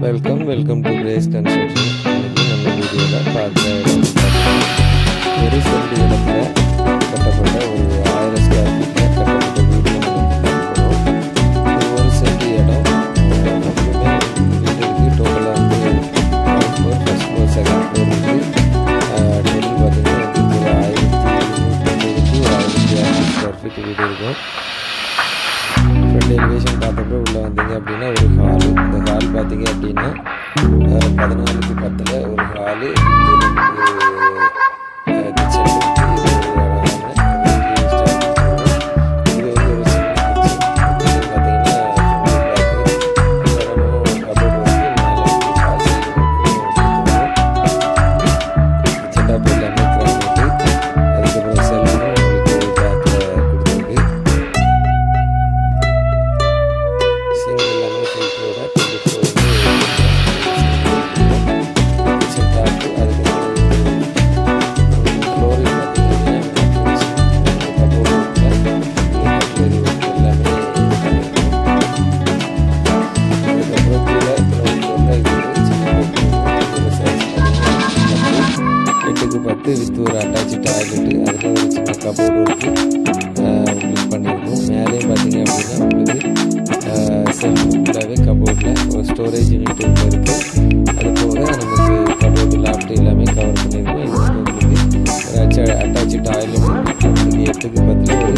welcome welcome to Grace construction இன்னைக்கு நம்ம வீடியோவில் பார்க்குற இடம் பார்த்தீங்கன்னா ஒரு சென்ட் இடத்துல கட்டப்பட்ட ஒரு ஆயிரம் ஸ்கொயர் ஃபீட்டில் கட்டப்பட்ட வீடு நம்ம பார்க்க போகிறோம் இது ஒரு சென்ட் இடம் எப்பவுமே வீடு இருக்குது டோட்டலாக வந்து first floor first floor second floor இருக்குது டோட்டல் பார்த்தீங்கன்னா வந்து ஒரு ஆயிரத்தி நூற்றி ஒரு ஆயிரத்தி இரநூறு ஸ்கொயர் ஃபீட் வீடு இருக்கும் ஃப்ரண்ட் எலிவேஷன் பார்த்தப்போ உள்ளே வந்தீங்க அப்படின்னா ஒரு ஹாலு இந்த ஹால் பார்த்தீங்க அப்படின்னா அஹ், பதினாலுக்கு பத்தில் ஒரு ஹாலு கிச்சன் இது வந்து ஒரு சின்ன கிச்சன் கிச்சன் பார்த்தீங்கன்னா கிச்சன் டாப் எல்லாமே கிரானைட்டு அதுக்கப்புறம் செல்லும் உங்களுக்கு பேக்கில் கொடுத்துருக்கு சிங்கிள் எல்லாமே ஃபில்டரோட டுவெண்ட்டி ஃபோர் வந்து கிச்சன் டாப்பு அதுக்கப்புறம் ஃப்ளோரிங் பார்த்தீங்கன்னா கபோர்டு கட்லரி ஒர்க் எல்லாமே பண்ணியிருக்கோம் அதுக்கப்புறம் கீழே கிரவுண்ட் ஃப்ளோரில் இது ஒரு சின்ன பெட்ரூம் சைஸ் எட்டுக்கு பத்து வித் ஒரு அட்டாச்சு டாய்லெட்டு அதில் ஒரு சின்ன கபோர்டு ஒர்க்கு உங்களுக்கு பண்ணியிருக்கோம் மேலேயும் பார்த்தீங்க அப்படின்னா உங்களுக்கு செல்ஃப் ஃபுல்லாகவே கபோர்டில் ஒரு ஸ்டோரேஜ் யூனிட் ஒன்று இருக்குது அது போக நமக்கு கபோர்டு லாப்ட் எல்லாமே கவர் பண்ணியிருக்கோம் இது வந்து உங்களுக்கு அட்டாச்சு டாய்லெட் உங்களுக்கு எட்டுக்கு பத்தில் ஒரு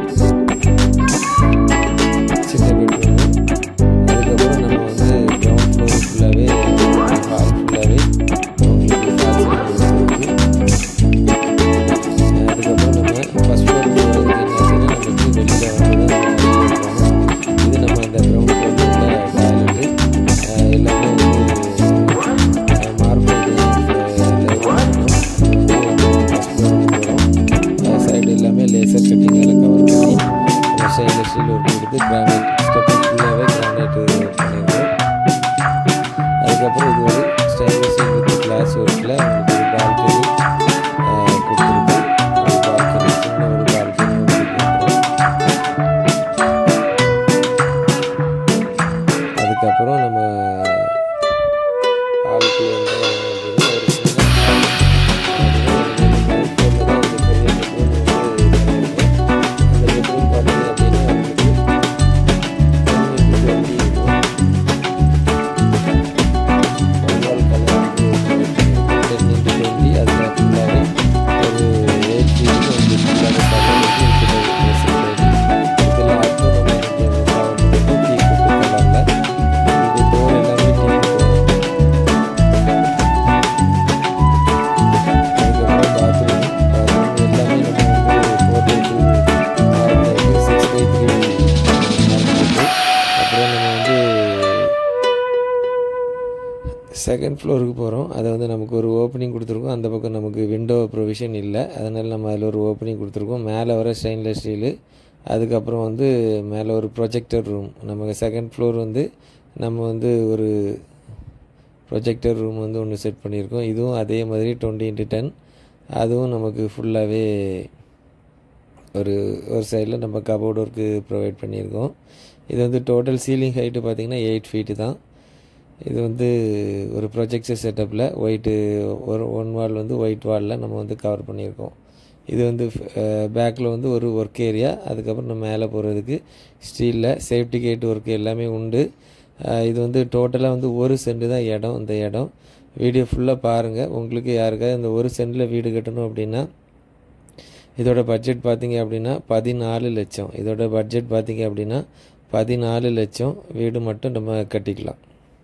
சின்ன பெட்ரூம் அதுக்கப்புறம் நம்ம வந்து கிரவுண்ட் ஃப்ளோர் ஃபுல்லாகவே ஹால் ஃபுல்லாகவே உங்களுக்கு பாத்ரூம் இருக்குது அதுக்கப்புறம் நம்ம ஃபஸ்ட் ஃப்ளோர் போகிறதுக்கு என்ன ஆச்சுன்னா நமக்கு வெளியில் வந்து தான் இது நம்ம அந்த கிரவுண்ட் ஃப்ளோரில் உள்ள டாய்லெட்டு எல்லாமே வந்து மார்பிள் சைடு எல்லாமே லேசர் கட்டிங்கால் கவர் பண்ணி நம்ம ஸ்டெயின்லெஸ் ஸ்டீல் ஒர்க் கொடுத்து கிரானைட் ஸ்டெப்பு ஃபுல்லாகவே கிரானைட் பண்ணியிருக்கோம் அதுக்கப்புறம் இது ஒரு ஸ்டெயின்லெஸ் ஸ்டீல் வித் கிளாஸ் ஒர்க்கில் உங்களுக்கு ஒரு பால்கனி கொடுத்துருக்கு ஒரு பால்கனி சின்ன ஒரு பால்கனி உங்களுக்கு அதுக்கப்புறம் நம்ம ஆளுக்கு வந்து அப்படின்னா ஒரு சின்ன அந்த பெட்ரூம் பார்த்தீங்க அப்படின்னா உங்களுக்கு கலர் டென் இன்ட்டு டுவெண்ட்டி அதில் ஃபுல்லாகவே ஒரு எயிட் ஃபீட் வந்து ஃபுல்லாகவே கலர் இதில் அப்புறம் நம்ம டீ குட்டு கலரில் இது டோர் எல்லாமே டீ அதுக்கப்புறம் பாத்ரூம் பாத்ரூம் எல்லாமே நம்ம வந்து four by two marble six by three marble அப்புறம் நம்ம வந்து செகண்ட் ஃப்ளோருக்கு போகிறோம் அதை வந்து நமக்கு ஒரு ஓப்பனிங் கொடுத்துருக்கோம் அந்த பக்கம் நமக்கு விண்டோ ப்ரொவிஷன் இல்லை அதனால் நம்ம அதில் ஒரு ஓப்பனிங் கொடுத்துருக்கோம் மேலே வர ஸ்டெயின்லெஸ் ஸ்டீலு அதுக்கப்புறம் வந்து மேலே ஒரு ப்ரொஜெக்டர் ரூம் நமக்கு செகண்ட் ஃப்ளோர் வந்து நம்ம வந்து ஒரு ப்ரொஜெக்டர் ரூம் வந்து ஒன்று செட் பண்ணியிருக்கோம் இதுவும் அதே மாதிரி டுவெண்ட்டி இன்ட்டு டென் அதுவும் நமக்கு ஃபுல்லாகவே ஒரு ஒரு சைடில் நம்ம கபோர்டு ஒர்க்கு ப்ரொவைட் பண்ணியிருக்கோம் இது வந்து டோட்டல் சீலிங் ஹைட்டு பார்த்திங்கன்னா எயிட் ஃபீட்டு தான் இது வந்து ஒரு ப்ரொஜெக்டர் செட்டப்பில் ஒயிட்டு ஒரு ஒன் வால் வந்து ஒயிட் வாலில் நம்ம வந்து கவர் பண்ணியிருக்கோம் இது வந்து பேக்கில் வந்து ஒரு ஒர்க் ஏரியா அதுக்கப்புறம் நம்ம மேலே போகிறதுக்கு ஸ்டீலில் சேஃப்டி கேட் ஒர்க் எல்லாமே உண்டு அஹ் இது வந்து டோட்டலாக வந்து ஒரு சென்ட் தான் இடம் இந்த இடம் வீடியோ ஃபுல்லாக பாருங்கள் உங்களுக்கு யாருக்காவது இந்த ஒரு சென்டில் வீடு கட்டணும் அப்படின்னா இதோட பட்ஜெட் பார்த்தீங்க அப்படின்னா பதினாலு லட்சம் இதோட பட்ஜெட் பார்த்தீங்க அப்படின்னா பதினாலு லட்சம் வீடு மட்டும் நம்ம கட்டிக்கலாம்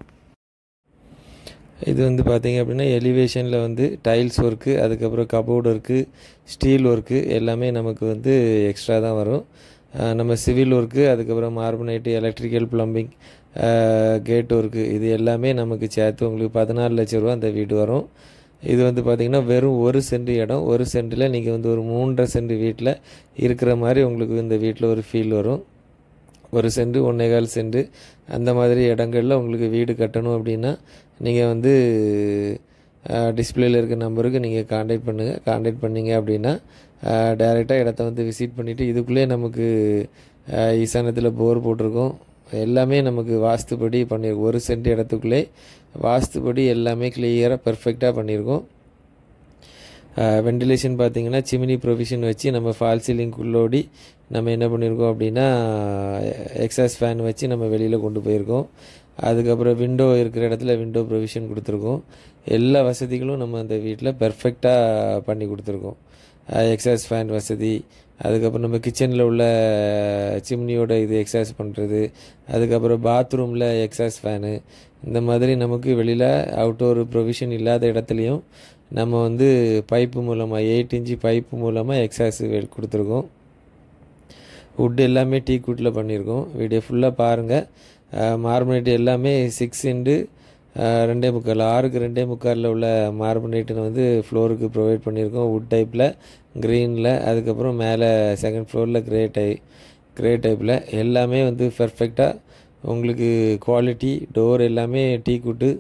இது வந்து பார்த்தீங்க அப்படின்னா எலிவேஷனில் வந்து டைல்ஸ் ஒர்க்கு அதுக்கப்புறம் கபோர்டு ஒர்க்கு ஸ்டீல் ஒர்க்கு எல்லாமே நமக்கு வந்து எக்ஸ்ட்ரா தான் வரும் அஹ் நம்ம சிவில் ஒர்க்கு அதுக்கப்புறம் marbonite electrical plumbing gate work இது எல்லாமே நமக்கு சேர்த்து உங்களுக்கு பதினாலு லட்ச ரூபா அந்த வீடு வரும் இது வந்து பார்த்திங்கன்னா வெறும் ஒரு சென்ட் இடம் ஒரு சென்ட்டில் நீங்கள் வந்து ஒரு மூன்றரை சென்ட் வீட்டில் இருக்கிற மாதிரி உங்களுக்கு இந்த வீட்டில் ஒரு ஃபீல் வரும் ஒரு சென்ட் ஒன்றேகால் சென்ட் அந்த மாதிரி இடங்களில் உங்களுக்கு வீடு கட்டணும் அப்படின்னா நீங்கள் வந்து டிஸ்பிளேல இருக்க நம்பருக்கு நீங்கள் காண்டாக்ட் பண்ணுங்கள் காண்டாக்ட் பண்ணீங்க அப்படின்னா டேரெக்டாக இடத்த வந்து விசிட் பண்ணிவிட்டு இதுக்குள்ளே நமக்கு ஈசானத்தில் போர் போட்டிருக்கோம் எல்லாமே நமக்கு வாஸ்துபடி பண்ணியிருக்கோம் ஒரு சென்ட் இடத்துக்குள்ளே வாஸ்துபடி எல்லாமே கிளியராக பெர்ஃபெக்டாக பண்ணியிருக்கோம் வெண்டிலேஷன் பார்த்தீங்கன்னா சிமினி ப்ரொவிஷன் வச்சு நம்ம ஃபால் சீலிங் உள்ளோடி நம்ம என்ன பண்ணியிருக்கோம் அப்படின்னா எக்ஸாஸ் ஃபேன் வச்சு நம்ம வெளியில் கொண்டு போயிருக்கோம் அதுக்கப்புறம் விண்டோ இருக்கிற இடத்துல விண்டோ ப்ரொவிஷன் கொடுத்துருக்கோம் எல்லா வசதிகளும் நம்ம அந்த வீட்டில் பெர்ஃபெக்டாக பண்ணி கொடுத்துருக்கோம் எக்ஸாஸ் ஃபேன் வசதி அதுக்கப்புறம் நம்ம கிச்சனில் உள்ள சிம்னியோட இது எக்ஸாஸ் பண்ணுறது அதுக்கப்புறம் பாத்ரூமில் எக்ஸாஸ் ஃபேனு இந்த மாதிரி நமக்கு வெளியில் அவுட்டோர் ப்ரொவிஷன் இல்லாத இடத்துலையும் நம்ம வந்து பைப்பு மூலமாக எயிட் இன்ச்சு பைப்பு மூலமாக எக்ஸாஸ் கொடுத்துருக்கோம் வுட் எல்லாமே டீ கூட்டில் பண்ணியிருக்கோம் வீடியோ ஃபுல்லாக பாருங்கள் மார்பனேட் எல்லாமே சிக்ஸ் இன்ட்டு ரெண்டே முக்கால் ஆறுக்கு ரெண்டே முக்காலில் உள்ள மார்பனேட்டுன்னு வந்து ஃப்ளோருக்கு ப்ரொவைட் பண்ணியிருக்கோம் வுட் டைப்பில் க்ரீனில் அதுக்கப்புறம் மேலே செகண்ட் ஃப்ளோரில் கிரே டை கிரே டைப்பில் எல்லாமே வந்து பெர்ஃபெக்டாக உங்களுக்கு குவாலிட்டி டோர் எல்லாமே teak wood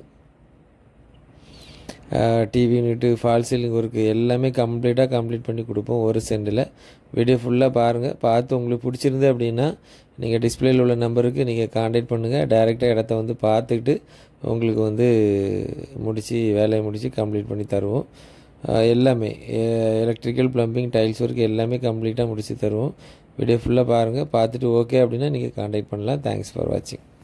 TV unit false ceiling work எல்லாமே கம்ப்ளீட்டாக கம்ப்ளீட் பண்ணி கொடுப்போம் ஒரு சென்டில் வீடியோ ஃபுல்லாக பாருங்கள் பார்த்து உங்களுக்கு பிடிச்சிருந்து அப்படின்னா நீங்கள் டிஸ்பிளேயில் உள்ள நம்பருக்கு நீங்கள் காண்டாக்ட் பண்ணுங்கள் டைரெக்டாக இடத்த வந்து பார்த்துக்கிட்டு உங்களுக்கு வந்து முடித்து வேலையை முடித்து கம்ப்ளீட் பண்ணி தருவோம் எல்லாமே எலக்ட்ரிக்கல் ப்ளம்பிங் டைல்ஸ் ஒர்க் எல்லாமே கம்ப்ளீட்டாக முடித்து தருவோம் வீடியோ ஃபுல்லாக பாருங்கள் பார்த்துட்டு ஓகே அப்படின்னா நீங்கள் காண்டாக்ட் பண்ணலாம் தேங்க்ஸ் ஃபார் வாட்சிங்